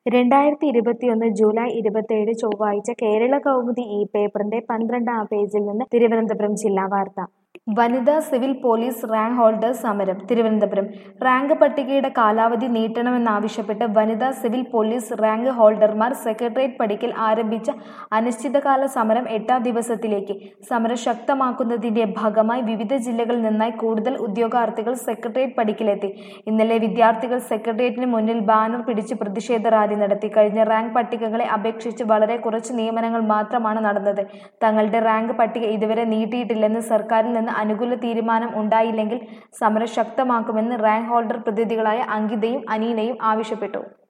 രണ്ടായിരത്തി ഇരുപത്തിയൊന്ന് ജൂലൈ ഇരുപത്തേഴ് ചൊവ്വാഴ്ച കേരള കൗമുദി ഈ പേപ്പറിന്റെ പന്ത്രണ്ടാം പേജിൽ നിന്ന് തിരുവനന്തപുരം ജില്ലാ വാർത്ത വനിതാ സിവിൽ പോലീസ് റാങ്ക് ഹോൾഡർ സമരം തിരുവനന്തപുരം റാങ്ക് പട്ടികയുടെ കാലാവധി നീട്ടണമെന്നാവശ്യപ്പെട്ട് വനിതാ സിവിൽ പോലീസ് റാങ്ക് ഹോൾഡർമാർ സെക്രട്ടേറിയറ്റ് പടിക്കൽ ആരംഭിച്ച അനിശ്ചിതകാല സമരം എട്ടാം ദിവസത്തിലേക്ക് സമരം ശക്തമാക്കുന്നതിന്റെ ഭാഗമായി വിവിധ ജില്ലകളിൽ നിന്നായി കൂടുതൽ ഉദ്യോഗാർത്ഥികൾ സെക്രട്ടേറിയറ്റ് പടിക്കലെത്തി ഇന്നലെ വിദ്യാർത്ഥികൾ സെക്രട്ടേറിയറ്റിന് മുന്നിൽ ബാനർ പിടിച്ച് പ്രതിഷേധ റാലി നടത്തി കഴിഞ്ഞ റാങ്ക് പട്ടികകളെ അപേക്ഷിച്ച് വളരെ കുറച്ച് നിയമനങ്ങൾ മാത്രമാണ് നടന്നത് തങ്ങളുടെ റാങ്ക് പട്ടിക ഇതുവരെ നീട്ടിയിട്ടില്ലെന്ന് സർക്കാരിൽ നിന്ന് അനുകൂല തീരുമാനം ഉണ്ടായില്ലെങ്കിൽ സമരം ശക്തമാക്കുമെന്ന് റാങ്ക് ഹോൾഡർ പ്രതിനിധികളായ അങ്കിതയും അനീനയും ആവശ്യപ്പെട്ടു